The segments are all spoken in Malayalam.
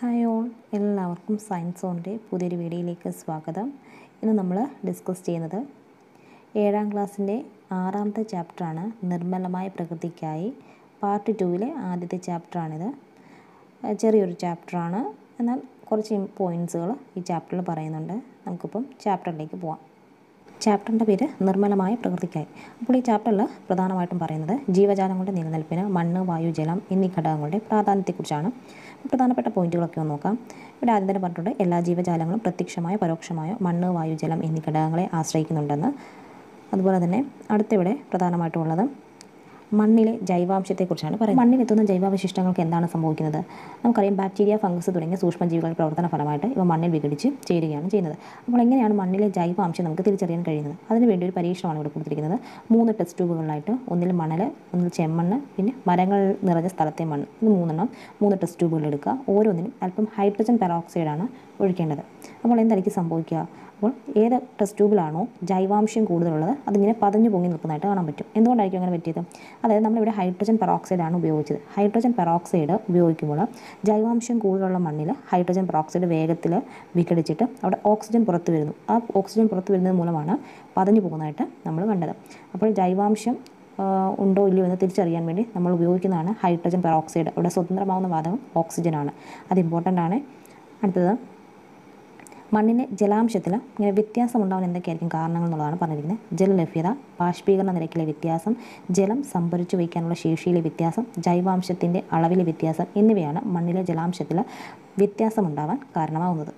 ഹായ് ഓൾ എല്ലാവർക്കും സയൻസ് ഓണിൻ്റെ പുതിയൊരു വീഡിയോയിലേക്ക് സ്വാഗതം ഇന്ന് നമ്മൾ ഡിസ്കസ് ചെയ്യുന്നത് ഏഴാം ക്ലാസ്സിൻ്റെ ആറാമത്തെ ചാപ്റ്ററാണ് നിർമ്മലമായ പ്രകൃതിക്കായി പാർട്ട് ടുവിലെ ആദ്യത്തെ ചാപ്റ്ററാണിത് അഹ് ചെറിയൊരു ചാപ്റ്ററാണ് എന്നാൽ കുറച്ച് പോയിൻറ്റ്സുകൾ ഈ ചാപ്റ്ററിൽ പറയുന്നുണ്ട് നമുക്കിപ്പം ചാപ്റ്ററിലേക്ക് പോവാം ചാപ്റ്ററിൻ്റെ പേര് നിർമ്മലമായ പ്രകൃതിക്കായി അപ്പോൾ ഈ ചാപ്റ്ററിൽ പ്രധാനമായിട്ടും പറയുന്നത് ജീവജാലങ്ങളുടെ നിലനിൽപ്പിന് മണ്ണ് വായു ജലം എന്നീ ഘടകങ്ങളുടെ പ്രാധാന്യത്തെക്കുറിച്ചാണ് പ്രധാനപ്പെട്ട പോയിന്റുകളൊക്കെ ഒന്ന് നോക്കാം ഇവിടെ ആദ്യം തന്നെ പറഞ്ഞിട്ടുണ്ട് എല്ലാ ജീവജാലങ്ങളും പ്രത്യക്ഷമായോ പരോക്ഷമായോ മണ്ണ് വായു ജലം എന്നീ ഘടകങ്ങളെ ആശ്രയിക്കുന്നുണ്ടെന്ന് അതുപോലെ തന്നെ അടുത്തിവിടെ പ്രധാനമായിട്ടുള്ളത് മണ്ണിലെ ജൈവാംശത്തെക്കുറിച്ചാണ് പറയുന്നത് മണ്ണിലെത്തുന്ന ജൈവാവശിഷ്ടങ്ങൾക്ക് എന്താണ് സംഭവിക്കുന്നത് നമുക്കറിയാം ബാക്ടീരിയ ഫംഗസ് തുടങ്ങിയ സൂക്ഷ്മജീവികളുടെ പ്രവർത്തന ഫലമായിട്ട് ഇവ മണ്ണിൽ വിഘടിച്ച് ചേരുകയാണ് ചെയ്യുന്നത് അപ്പോൾ എങ്ങനെയാണ് മണ്ണിലെ ജൈവാംശം നമുക്ക് തിരിച്ചറിയാൻ കഴിയുന്നത് അതിന് വേണ്ടി ഒരു പരീക്ഷണമാണ് ഇവിടെ കൊടുത്തിരിക്കുന്നത് മൂന്ന് ടെസ്റ്റ് ട്യൂബുകളിലായിട്ട് ഒന്നിൽ മണൽ ഒന്നിൽ ചെമ്മണ്ണ് പിന്നെ മരങ്ങൾ നിറഞ്ഞ സ്ഥലത്തെ മണ്ണ് ഇത് മൂന്നെണ്ണം മൂന്ന് ടെസ്റ്റ് ട്യൂബുകൾ എടുക്കുക ഓരോന്നിനും അല്പം ഹൈഡ്രജൻ പെറോക്സൈഡാണ് ഒഴിക്കേണ്ടത് അപ്പോൾ എന്തായിരിക്കും സംഭവിക്കുക അപ്പോൾ ഏത് ടെസ്റ്റ് ട്യൂബിലാണോ ജൈവാംശം കൂടുതലുള്ളത് അതിങ്ങനെ പതഞ്ഞു പൊങ്ങി നിൽക്കുന്നതായിട്ട് കാണാൻ പറ്റും എന്തുകൊണ്ടായിരിക്കും അങ്ങനെ പറ്റിയത് അതായത് നമ്മളിവിടെ ഹൈഡ്രജൻ പെറോക്സൈഡ് ആണ് ഉപയോഗിച്ചത് ഹൈഡ്രജൻ പെറോക്സൈഡ് ഉപയോഗിക്കുമ്പോൾ ജൈവാംശം കൂടുതലുള്ള മണ്ണിൽ ഹൈഡ്രജൻ പെറോക്സൈഡ് വേഗത്തിൽ വിഘടിച്ചിട്ട് അവിടെ ഓക്സിജൻ പുറത്തു വരുന്നു ആ ഓക്സിജൻ പുറത്തു വരുന്നത് മൂലമാണ് പതഞ്ഞു പോകുന്നതായിട്ട് നമ്മൾ കണ്ടത് അപ്പോൾ ജൈവാംശം ആ, ഉണ്ടോ ഇല്ലയോ എന്ന് തിരിച്ചറിയാൻ വേണ്ടി നമ്മൾ ഉപയോഗിക്കുന്നതാണ് ഹൈഡ്രജൻ പെറോക്സൈഡ് ഇവിടെ സ്വതന്ത്രമാവുന്ന വാതകം ഓക്സിജനാണ് അത് ഇമ്പോർട്ടൻ്റ് ആണ് അടുത്തത് മണ്ണിൻ്റെ ജലാംശത്തിൽ ഇങ്ങനെ വ്യത്യാസം ഉണ്ടാവാൻ എന്തൊക്കെയായിരിക്കും കാരണങ്ങൾ എന്നുള്ളതാണ് പറഞ്ഞിരിക്കുന്നത് ജലലഭ്യത ബാഷ്പീകരണ നിരക്കിലെ വ്യത്യാസം ജലം സംഭരിച്ചു വയ്ക്കാനുള്ള ശേഷിയിലെ വ്യത്യാസം ജൈവാംശത്തിൻ്റെ അളവിലെ വ്യത്യാസം എന്നിവയാണ് മണ്ണിലെ ജലാംശത്തിൽ വ്യത്യാസമുണ്ടാവാൻ കാരണമാവുന്നത്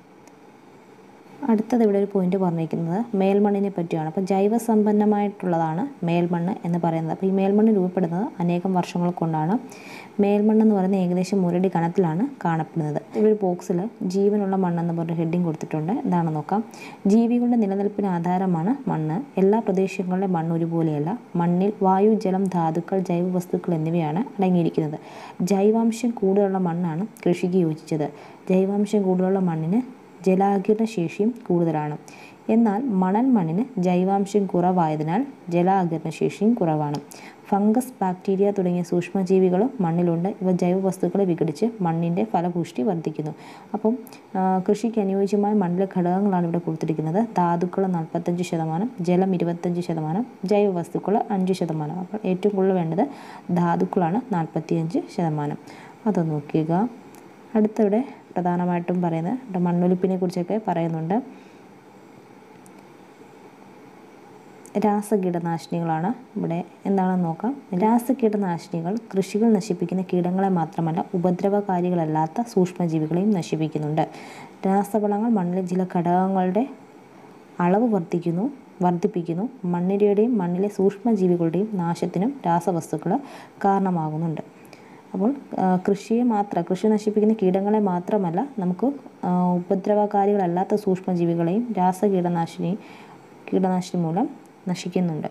അടുത്തത് ഇവിടെ ഒരു പോയിന്റ് പറഞ്ഞിരിക്കുന്നത് മേൽമണ്ണിനെ പറ്റിയാണ് അപ്പോൾ ജൈവസമ്പന്നമായിട്ടുള്ളതാണ് മേൽമണ്ണ് എന്ന് പറയുന്നത് അപ്പോൾ ഈ മേൽമണ്ണ് രൂപപ്പെടുന്നത് അനേകം വർഷങ്ങൾ കൊണ്ടാണ് മേൽമണ്ണ് എന്ന് പറയുന്നത് ഏകദേശം മുരടി കണത്തിലാണ് കാണപ്പെടുന്നത് ഇവിടെ ഒരു ബോക്സിൽ ജീവനുള്ള മണ്ണെന്ന് പറഞ്ഞ ഹെഡിങ് കൊടുത്തിട്ടുണ്ട് എന്താണെന്ന് നോക്കാം ജീവികളുടെ നിലനിൽപ്പിന് ആധാരമാണ് മണ്ണ് എല്ലാ പ്രദേശങ്ങളിലെ മണ്ണ് ഒരുപോലെയല്ല മണ്ണിൽ വായു ജലം ധാതുക്കൾ ജൈവവസ്തുക്കൾ എന്നിവയാണ് അടങ്ങിയിരിക്കുന്നത് ജൈവാംശം കൂടുതലുള്ള മണ്ണാണ് കൃഷിക്ക് യോജിച്ചത് ജൈവാംശം കൂടുതലുള്ള മണ്ണിന് ജലാകിരണ ശേഷിയും കൂടുതലാണ് എന്നാൽ മണൽ മണ്ണിന് ജൈവാംശം കുറവായതിനാൽ ജലാകിരണ ശേഷിയും കുറവാണ് ഫംഗസ് ബാക്ടീരിയ തുടങ്ങിയ സൂക്ഷ്മജീവികളും മണ്ണിലുണ്ട് ഇവ ജൈവവസ്തുക്കളെ വിഘടിച്ച് മണ്ണിൻ്റെ ഫലപുഷ്ടി വർദ്ധിക്കുന്നു അപ്പം ആ, കൃഷിക്ക് അനുയോജ്യമായ മണ്ണിലെ ഘടകങ്ങളാണ് ഇവിടെ കൊടുത്തിരിക്കുന്നത് ധാതുക്കൾ നാൽപ്പത്തഞ്ച് ശതമാനം ജലം ഇരുപത്തഞ്ച് ശതമാനം ജൈവവസ്തുക്കൾ അഞ്ച് ശതമാനം അപ്പോൾ ഏറ്റവും കൂടുതൽ വേണ്ടത് ധാതുക്കളാണ് നാൽപ്പത്തിയഞ്ച് ശതമാനം അത് നോക്കുക അടുത്തിവിടെ പ്രധാനമായിട്ടും പറയുന്നത് ഇവിടെ മണ്ണൊലിപ്പിനെ കുറിച്ചൊക്കെ പറയുന്നുണ്ട് രാസകീടനാശിനികളാണ് ഇവിടെ എന്താണെന്ന് നോക്കാം രാസകീടനാശിനികൾ കൃഷികൾ നശിപ്പിക്കുന്ന കീടങ്ങളെ മാത്രമല്ല ഉപദ്രവകാരികളല്ലാത്ത സൂക്ഷ്മജീവികളെയും നശിപ്പിക്കുന്നുണ്ട് രാസവളങ്ങൾ മണ്ണിലെ ചില ഘടകങ്ങളുടെ അളവ് വർദ്ധിക്കുന്നു വർദ്ധിപ്പിക്കുന്നു മണ്ണിരയുടെയും മണ്ണിലെ സൂക്ഷ്മജീവികളുടെയും നാശത്തിനും രാസവസ്തുക്കൾ കാരണമാകുന്നുണ്ട് അപ്പോൾ ആ, കൃഷിയെ മാത്രം കൃഷി നശിപ്പിക്കുന്ന കീടങ്ങളെ മാത്രമല്ല നമുക്ക് ആ, ഉപദ്രവകാരികളല്ലാത്ത സൂക്ഷ്മജീവികളെയും രാസകീടനാശിനി കീടനാശിനി മൂലം നശിക്കുന്നുണ്ട്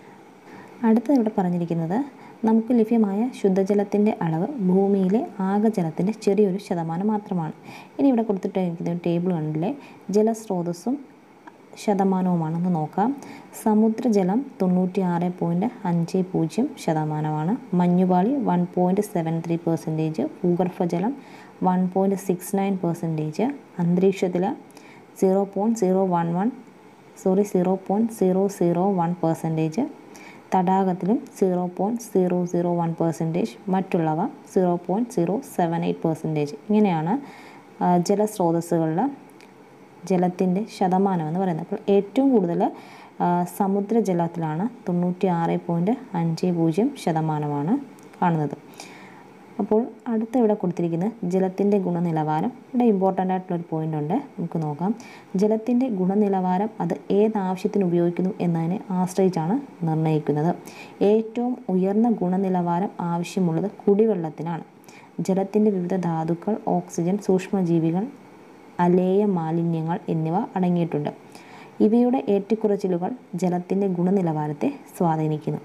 അടുത്തത് ഇവിടെ പറഞ്ഞിരിക്കുന്നത് നമുക്ക് ലഭ്യമായ ശുദ്ധജലത്തിൻ്റെ അളവ് ഭൂമിയിലെ ആകെ ജലത്തിൻ്റെ ചെറിയൊരു ശതമാനം മാത്രമാണ് ഇനി ഇവിടെ കൊടുത്തിട്ടിരിക്കുന്ന ഒരു ടേബിൾ കണ്ടില്ലേ ജലസ്രോതസ്സും ശതമാനവുമാണെന്ന് നോക്കാം സമുദ്രജലം തൊണ്ണൂറ്റി ആറ് പോയിൻറ്റ് അഞ്ച് പൂജ്യം ശതമാനമാണ് മഞ്ഞുപാളി one point seven three percentage ഭൂഗർഭജലം one point six nine percentage അന്തരീക്ഷത്തിൽ zero point zero one one sorry zero point zero zero one percentage തടാകത്തിലും zero point zero zero one percentage മറ്റുള്ളവ zero point zero seven eight percentage ഇങ്ങനെയാണ് ആ, ജലസ്രോതസ്സുകളിൽ ജലത്തിൻ്റെ ശതമാനം എന്ന് പറയുന്നത് അപ്പോൾ ഏറ്റവും കൂടുതൽ ആ, സമുദ്രജലത്തിലാണ് തൊണ്ണൂറ്റി ആറ് പോയിൻറ്റ് അഞ്ച് പൂജ്യം ശതമാനമാണ് കാണുന്നത് അപ്പോൾ അടുത്ത ഇവിടെ കൊടുത്തിരിക്കുന്നത് ജലത്തിൻ്റെ ഗുണനിലവാരം ഇവിടെ ഇമ്പോർട്ടൻ്റ് ആയിട്ടുള്ളൊരു പോയിൻ്റ് ഉണ്ട് നമുക്ക് നോക്കാം ജലത്തിൻ്റെ ഗുണനിലവാരം അത് ഏത് ആവശ്യത്തിന് ഉപയോഗിക്കുന്നു എന്നതിനെ ആശ്രയിച്ചാണ് നിർണ്ണയിക്കുന്നത് ഏറ്റവും ഉയർന്ന ഗുണനിലവാരം ആവശ്യമുള്ളത് കുടിവെള്ളത്തിനാണ് ജലത്തിൻ്റെ വിവിധ ധാതുക്കൾ ഓക്സിജൻ സൂക്ഷ്മജീവികൾ അലേയ മാലിന്യങ്ങൾ എന്നിവ അടങ്ങിയിട്ടുണ്ട് ഇവയുടെ ഏറ്റക്കുറച്ചിലുകൾ ജലത്തിൻ്റെ ഗുണനിലവാരത്തെ സ്വാധീനിക്കുന്നു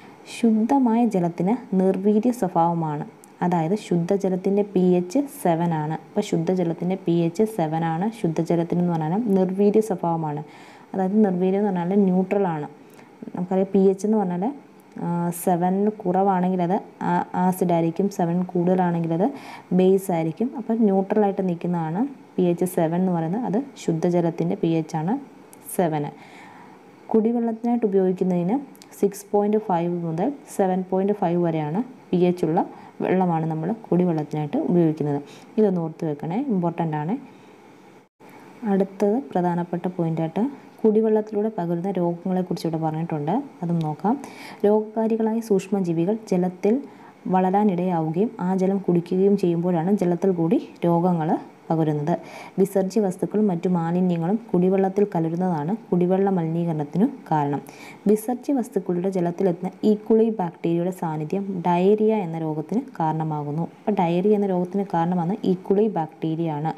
ശുദ്ധമായ ജലത്തിന് നിർവീര്യ സ്വഭാവമാണ് അതായത് ശുദ്ധജലത്തിൻ്റെ പി എച്ച് സെവൻ ആണ് അപ്പോൾ ശുദ്ധജലത്തിൻ്റെ പി എച്ച് സെവൻ ആണ് ശുദ്ധജലത്തിന് എന്ന് പറഞ്ഞാൽ നിർവീര്യ സ്വഭാവമാണ് അതായത് നിർവീര്യം എന്ന് പറഞ്ഞാൽ ന്യൂട്രൽ ആണ് നമുക്കറിയാം പി എച്ച് എന്ന് പറഞ്ഞാൽ സെവനിൽ കുറവാണെങ്കിൽ അത് ആസിഡ് ആയിരിക്കും സെവൻ കൂടുതലാണെങ്കിൽ അത് ബേസ് ആയിരിക്കും അപ്പോൾ ന്യൂട്രലായിട്ട് നിൽക്കുന്നതാണ് പി എച്ച് സെവൻ എന്ന് പറയുന്നത് അത് ശുദ്ധജലത്തിൻ്റെ പി എച്ച് ആണ് സെവന് കുടിവെള്ളത്തിനായിട്ട് ഉപയോഗിക്കുന്നതിന് സിക്സ് പോയിൻറ്റ് ഫൈവ് മുതൽ സെവൻ പോയിൻറ്റ് ഫൈവ് വരെയാണ് പി എച്ച് ഉള്ള വെള്ളമാണ് നമ്മൾ കുടിവെള്ളത്തിനായിട്ട് ഉപയോഗിക്കുന്നത് ഇതൊന്ന് ഓർത്ത് വെക്കണേ ഇമ്പോർട്ടൻ്റ് ആണ് അടുത്തത് പ്രധാനപ്പെട്ട പോയിൻ്റായിട്ട് കുടിവെള്ളത്തിലൂടെ പകരുന്ന രോഗങ്ങളെക്കുറിച്ച് ഇവിടെ പറഞ്ഞിട്ടുണ്ട് അതും നോക്കാം രോഗകാരികളായ സൂക്ഷ്മജീവികൾ ജലത്തിൽ വളരാനിടയാവുകയും ആ ജലം കുടിക്കുകയും ചെയ്യുമ്പോഴാണ് ജലത്തിൽ കൂടി രോഗങ്ങൾ പകരുന്നത് വിസർജ്യ വസ്തുക്കളും മറ്റു മാലിന്യങ്ങളും കുടിവെള്ളത്തിൽ കലരുന്നതാണ് കുടിവെള്ള മലിനീകരണത്തിനു കാരണം വിസർജ്യ വസ്തുക്കളുടെ ജലത്തിലെത്തുന്ന ഈക്വളി ബാക്ടീരിയയുടെ സാന്നിധ്യം ഡയറിയ എന്ന രോഗത്തിന് കാരണമാകുന്നു അപ്പോൾ ഡയറിയ എന്ന രോഗത്തിന് കാരണമാണ് ഈക്വളി ബാക്ടീരിയ ആണ്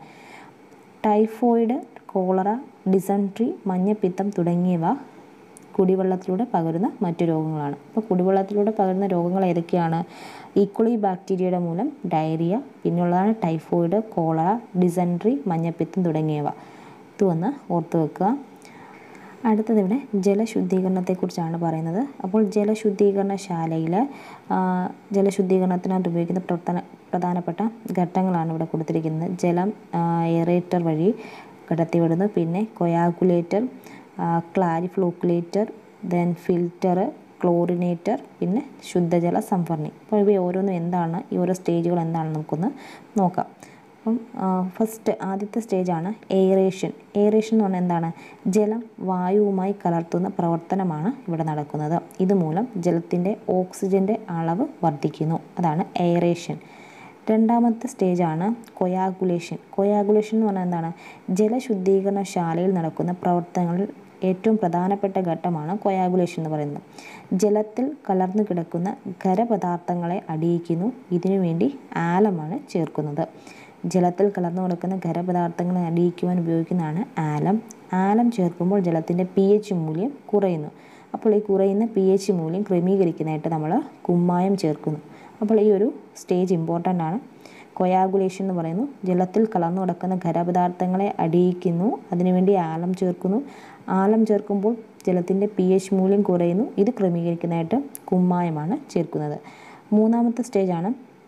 ടൈഫോയിഡ് കോളറ ഡിസൻട്രി മഞ്ഞപ്പിത്തം തുടങ്ങിയവ കുടിവെള്ളത്തിലൂടെ പകരുന്ന മറ്റു രോഗങ്ങളാണ് അപ്പോൾ കുടിവെള്ളത്തിലൂടെ പകരുന്ന രോഗങ്ങൾ ഏതൊക്കെയാണ് ഈക്വളി ബാക്ടീരിയയുടെ മൂലം ഡയറിയ പിന്നുള്ളതാണ് ടൈഫോയിഡ് കോളറ ഡിസൻട്രി മഞ്ഞപ്പിത്തം തുടങ്ങിയവ ഇതൊന്ന് ഓർത്ത് വെക്കുക അടുത്തത് ഇവിടെ ജലശുദ്ധീകരണത്തെക്കുറിച്ചാണ് പറയുന്നത് അപ്പോൾ ജലശുദ്ധീകരണശാലയിൽ ജലശുദ്ധീകരണത്തിനകത്ത് ഉപയോഗിക്കുന്ന പ്രവർത്തന പ്രധാനപ്പെട്ട ഘട്ടങ്ങളാണ് ഇവിടെ കൊടുത്തിരിക്കുന്നത് ജലം എയറേറ്റർ വഴി കടത്തിവിടുന്നു പിന്നെ കൊയാഗുലേറ്റർ ക്ലാരിഫ്ലോക്കുലേറ്റർ ദെൻ ഫിൽറ്റർ ക്ലോറിനേറ്റർ പിന്നെ ശുദ്ധജല സംഭരണി അപ്പോൾ ഇവ ഓരോന്നും എന്താണ് ഈ ഓരോ സ്റ്റേജുകൾ എന്താണെന്ന് നമുക്കൊന്ന് നോക്കാം അപ്പം ഫസ്റ്റ് ആദ്യത്തെ സ്റ്റേജാണ് എയറേഷൻ എയറേഷൻ എന്ന് പറഞ്ഞാൽ എന്താണ് ജലം വായുവുമായി കലർത്തുന്ന പ്രവർത്തനമാണ് ഇവിടെ നടക്കുന്നത് ഇതുമൂലം ജലത്തിൻ്റെ ഓക്സിജൻ്റെ അളവ് വർദ്ധിക്കുന്നു അതാണ് എയറേഷൻ രണ്ടാമത്തെ സ്റ്റേജാണ് കൊയാഗുലേഷൻ കൊയാഗുലേഷൻ എന്ന് പറഞ്ഞാൽ എന്താണ് ജലശുദ്ധീകരണശാലയിൽ നടക്കുന്ന പ്രവർത്തനങ്ങളിൽ ഏറ്റവും പ്രധാനപ്പെട്ട ഘട്ടമാണ് കൊയാഗുലേഷൻ എന്ന് പറയുന്നത് ജലത്തിൽ കലർന്നു കിടക്കുന്ന ഖരപദാർത്ഥങ്ങളെ അടിയിക്കുന്നു ഇതിനുവേണ്ടി ആലമാണ് ചേർക്കുന്നത് ജലത്തിൽ കലർന്നു കിടക്കുന്ന ഖരപദാർത്ഥങ്ങളെ അടിയിക്കുവാൻ ഉപയോഗിക്കുന്നതാണ് ആലം ആലം ചേർക്കുമ്പോൾ ജലത്തിൻ്റെ പി എച്ച് മൂല്യം കുറയുന്നു അപ്പോൾ ഈ കുറയുന്ന പി എച്ച് മൂല്യം ക്രമീകരിക്കുന്നതായിട്ട് നമ്മൾ കുമ്മായം ചേർക്കുന്നു അപ്പോൾ ഈ ഒരു സ്റ്റേജ് ഇമ്പോർട്ടൻ്റ് ആണ് കൊയാഗുലേഷൻ എന്ന് പറയുന്നു ജലത്തിൽ കലർന്നു കിടക്കുന്ന ഖരപദാർത്ഥങ്ങളെ അടിയിക്കുന്നു അതിനുവേണ്ടി ആലം ചേർക്കുന്നു ആലം ചേർക്കുമ്പോൾ ജലത്തിൻ്റെ പി എച്ച് മൂല്യം കുറയുന്നു ഇത് ക്രമീകരിക്കുന്നതായിട്ട് കുമ്മായമാണ് ചേർക്കുന്നത് മൂന്നാമത്തെ സ്റ്റേജാണ്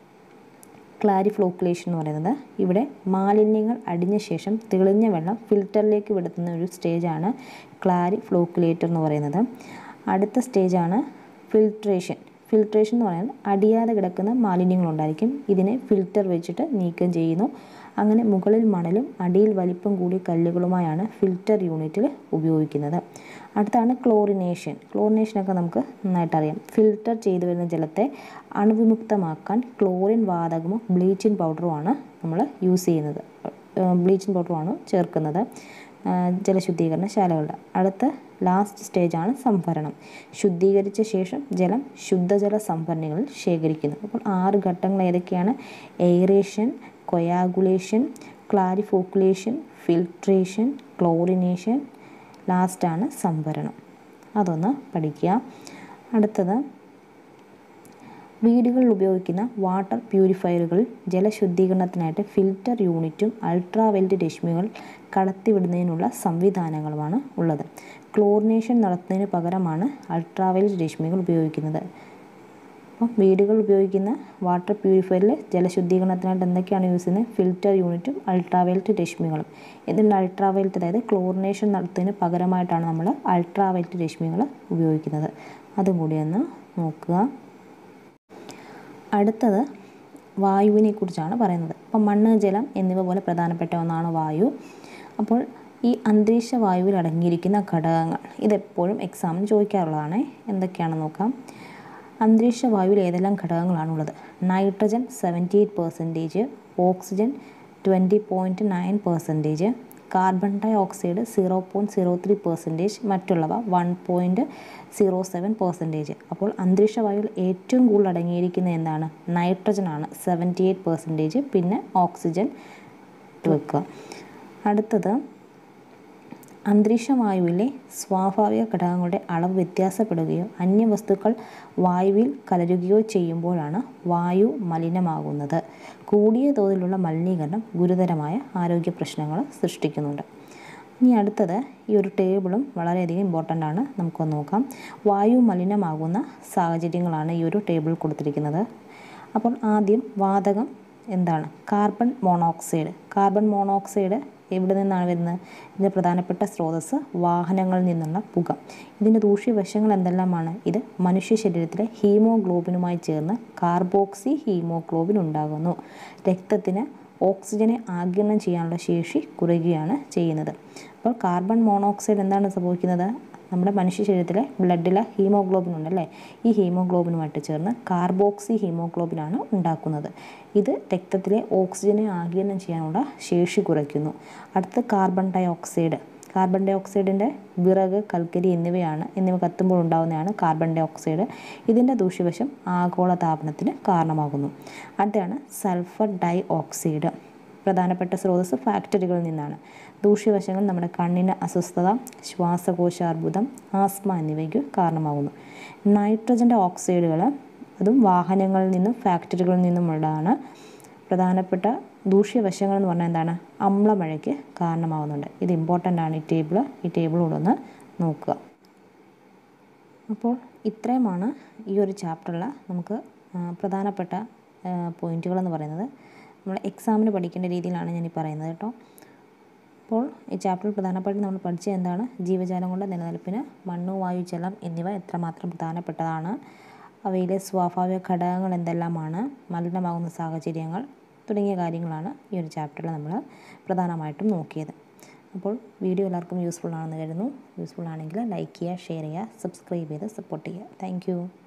ക്ലാരിഫ്ലോക്കുലേഷൻ എന്ന് പറയുന്നത് ഇവിടെ മാലിന്യങ്ങൾ അടിഞ്ഞ ശേഷം തെളിഞ്ഞ വെള്ളം ഫിൽറ്ററിലേക്ക് വിടുന്ന ഒരു സ്റ്റേജാണ് ക്ലാരിഫ്ലോക്കുലേറ്റർ എന്ന് പറയുന്നത് അടുത്ത സ്റ്റേജാണ് ഫിൽട്രേഷൻ ഫിൽട്രേഷൻ എന്ന് പറയുന്നത് അടിയാതെ കിടക്കുന്ന മാലിന്യങ്ങളുണ്ടായിരിക്കും ഇതിനെ ഫിൽറ്റർ വെച്ചിട്ട് നീക്കം ചെയ്യുന്നു അങ്ങനെ മുകളിൽ മണലും അടിയിൽ വലിപ്പം കൂടിയ കല്ലുകളുമായാണ് ഫിൽറ്റർ യൂണിറ്റിൽ ഉപയോഗിക്കുന്നത് അടുത്താണ് ക്ലോറിനേഷൻ ക്ലോറിനേഷനൊക്കെ നമുക്ക് നന്നായിട്ട് അറിയാം ഫിൽറ്റർ ചെയ്തു വരുന്ന ജലത്തെ അണുവിമുക്തമാക്കാൻ ക്ലോറിൻ വാതകമോ ബ്ലീച്ചിങ് പൗഡറുമാണ് നമ്മൾ യൂസ് ചെയ്യുന്നത് ബ്ലീച്ചിങ് പൗഡറുമാണ് ചേർക്കുന്നത് ജലശുദ്ധീകരണശാലകളുടെ അടുത്ത ലാസ്റ്റ് സ്റ്റേജാണ് സംഭരണം ശുദ്ധീകരിച്ച ശേഷം ജലം ശുദ്ധജല സംഭരണികളിൽ ശേഖരിക്കുന്നു അപ്പോൾ ആറ് ഘട്ടങ്ങൾ ഏതൊക്കെയാണ് aeration coagulation clariflocculation filtration chlorination ലാസ്റ്റാണ് സംഭരണം അതൊന്ന് പഠിക്കുക അടുത്തത് വീടുകളിൽ ഉപയോഗിക്കുന്ന വാട്ടർ പ്യൂരിഫയറുകളിൽ ജലശുദ്ധീകരണത്തിനായിട്ട് ഫിൽറ്റർ യൂണിറ്റും അൾട്രാവെൽറ്റ് രശ്മികൾ കടത്തിവിടുന്നതിനുള്ള സംവിധാനങ്ങളുമാണ് ഉള്ളത് ക്ലോറിനേഷൻ നടത്തുന്നതിന് പകരമാണ് അൾട്രാവെൽറ്റ് രശ്മികൾ ഉപയോഗിക്കുന്നത് അപ്പം വീടുകൾ ഉപയോഗിക്കുന്ന വാട്ടർ പ്യൂരിഫയറിൽ ജലശുദ്ധീകരണത്തിനായിട്ട് എന്തൊക്കെയാണ് യൂസ് ചെയ്യുന്നത് ഫിൽറ്റർ യൂണിറ്റും അൾട്രാവെൽറ്റ് രശ്മികളും ഇതിൽ അൾട്രാവെൽറ്റ് അതായത് ക്ലോറിനേഷൻ നടത്തുന്നതിന് പകരമായിട്ടാണ് നമ്മൾ അൾട്രാവെൽറ്റ് രശ്മികൾ ഉപയോഗിക്കുന്നത് അതും കൂടി ഒന്ന് നോക്കുക അടുത്തത് വായുവിനെ കുറിച്ചാണ് പറയുന്നത് അപ്പം മണ്ണ് ജലം എന്നിവ പോലെ പ്രധാനപ്പെട്ട ഒന്നാണ് വായു അപ്പോൾ ഈ അന്തരീക്ഷ വായുവിൽ അടങ്ങിയിരിക്കുന്ന ഘടകങ്ങൾ ഇതെപ്പോഴും എക്സാമിന് ചോദിക്കാറുള്ളതാണ് എന്തൊക്കെയാണെന്ന് നോക്കാം അന്തരീക്ഷ വായുവിൽ ഏതെല്ലാം ഘടകങ്ങളാണുള്ളത് nitrogen seventy eight percentage oxygen twenty point nine percentage carbon dioxide zero point zero three percentage മറ്റുള്ളവ one point zero seven percentage അപ്പോൾ അന്തരീക്ഷ വായുവിൽ ഏറ്റവും കൂടുതൽ അടങ്ങിയിരിക്കുന്ന എന്താണ് നൈട്രജൻ ആണ് സെവൻറ്റി എയ്റ്റ് പെർസെൻറ്റേജ് പിന്നെ ഓക്സിജൻ വെക്കുക അടുത്തത് അന്തരീക്ഷ വായുവിലെ സ്വാഭാവിക ഘടകങ്ങളുടെ അളവ് വ്യത്യാസപ്പെടുകയോ അന്യവസ്തുക്കൾ വായുവിൽ കലരുകയോ ചെയ്യുമ്പോഴാണ് വായു മലിനമാകുന്നത് കൂടിയ തോതിലുള്ള മലിനീകരണം ഗുരുതരമായ ആരോഗ്യ പ്രശ്നങ്ങൾ സൃഷ്ടിക്കുന്നുണ്ട് ഇനി അടുത്തത് ഈ ഒരു ടേബിളും വളരെയധികം ഇമ്പോർട്ടൻ്റ് ആണ് നമുക്കൊന്ന് നോക്കാം വായു മലിനമാകുന്ന സാഹചര്യങ്ങളാണ് ഈ ഒരു ടേബിൾ കൊടുത്തിരിക്കുന്നത് അപ്പോൾ ആദ്യം വാതകം എന്താണ് കാർബൺ മോണോക്സൈഡ് കാർബൺ മോണോക്സൈഡ് എവിടെ നിന്നാണ് വരുന്നത് ഇതിൻ്റെ പ്രധാനപ്പെട്ട സ്രോതസ്സ് വാഹനങ്ങളിൽ നിന്നുള്ള പുക ഇതിൻ്റെ ദൂഷ്യവശങ്ങൾ എന്തെല്ലാമാണ് ഇത് മനുഷ്യ ശരീരത്തിലെ ഹീമോഗ്ലോബിനുമായി ചേർന്ന് കാർബോക്സി ഹീമോഗ്ലോബിൻ ഉണ്ടാകുന്നു രക്തത്തിന് ഓക്സിജനെ ആഗിരണം ചെയ്യാനുള്ള ശേഷി കുറയുകയാണ് ചെയ്യുന്നത് അപ്പോൾ കാർബൺ മോണോക്സൈഡ് എന്താണ് സംഭവിക്കുന്നത് നമ്മുടെ മനുഷ്യ ശരീരത്തിലെ ബ്ലഡിലെ ഹീമോഗ്ലോബിൻ ഉണ്ടല്ലേ ഈ ഹീമോഗ്ലോബിനുമായിട്ട് ചേർന്ന് കാർബോക്സി ഹീമോഗ്ലോബിനാണ് ഉണ്ടാക്കുന്നത് ഇത് രക്തത്തിലെ ഓക്സിജനെ ആഗിരണം ചെയ്യാനുള്ള ശേഷി കുറയ്ക്കുന്നു അടുത്ത് കാർബൺ ഡൈ ഓക്സൈഡ് കാർബൺ ഡൈ ഓക്സൈഡിൻ്റെ വിറക് കൽക്കരി എന്നിവയാണ് എന്നിവ കത്തുമ്പോൾ ഉണ്ടാകുന്നതാണ് കാർബൺ ഡൈ ഓക്സൈഡ് ഇതിൻ്റെ ദൂഷ്യവശം ആഗോള താപനത്തിന് കാരണമാകുന്നു അടുത്താണ് സൾഫർ ഡൈ ഓക്സൈഡ് പ്രധാനപ്പെട്ട സ്രോതസ്സ് ഫാക്ടറികളിൽ നിന്നാണ് ദൂഷ്യവശങ്ങൾ നമ്മുടെ കണ്ണിന് അസ്വസ്ഥത ശ്വാസകോശാർബുദം ആസ്മ എന്നിവയ്ക്ക് കാരണമാകുന്നു നൈട്രജൻ്റെ ഓക്സൈഡുകൾ അതും വാഹനങ്ങളിൽ നിന്നും ഫാക്ടറികളിൽ നിന്നുമുള്ളതാണ് പ്രധാനപ്പെട്ട ദൂഷ്യവശങ്ങൾ എന്ന് പറഞ്ഞാൽ എന്താണ് അമ്ലമഴയ്ക്ക് കാരണമാകുന്നുണ്ട് ഇത് ഇമ്പോർട്ടൻ്റ് ആണ് ഈ ടേബിൾ ഈ ടേബിൾ കൂടെ ഒന്ന് നോക്കുക അപ്പോൾ ഇത്രയുമാണ് ഈ ഒരു ചാപ്റ്ററിൽ നമുക്ക് പ്രധാനപ്പെട്ട പോയിന്റുകളെന്ന് പറയുന്നത് നമ്മൾ എക്സാമിന് പഠിക്കേണ്ട രീതിയിലാണ് ഞാൻ ഈ പറയുന്നത് കേട്ടോ അപ്പോൾ ഈ ചാപ്റ്ററിൽ പ്രധാനമായിട്ടും നമ്മൾ പഠിച്ചത് എന്താണ് ജീവജാലങ്ങളുടെ നിലനിൽപ്പിന് മണ്ണ് വായു ജലം എന്നിവ എത്രമാത്രം പ്രധാനപ്പെട്ടതാണ് അവയിലെ സ്വാഭാവിക ഘടകങ്ങൾ എന്തെല്ലാമാണ് മലിനമാകുന്ന സാഹചര്യങ്ങൾ തുടങ്ങിയ കാര്യങ്ങളാണ് ഈ ഒരു ചാപ്റ്ററിൽ നമ്മൾ പ്രധാനമായിട്ടും നോക്കിയത് അപ്പോൾ വീഡിയോ എല്ലാവർക്കും യൂസ്ഫുൾ ആണെന്ന് കരുതുന്നു യൂസ്ഫുൾ ആണെങ്കിൽ ലൈക്ക് ചെയ്യുക ഷെയർ ചെയ്യുക സബ്സ്ക്രൈബ് ചെയ്ത് സപ്പോർട്ട് ചെയ്യുക താങ്ക്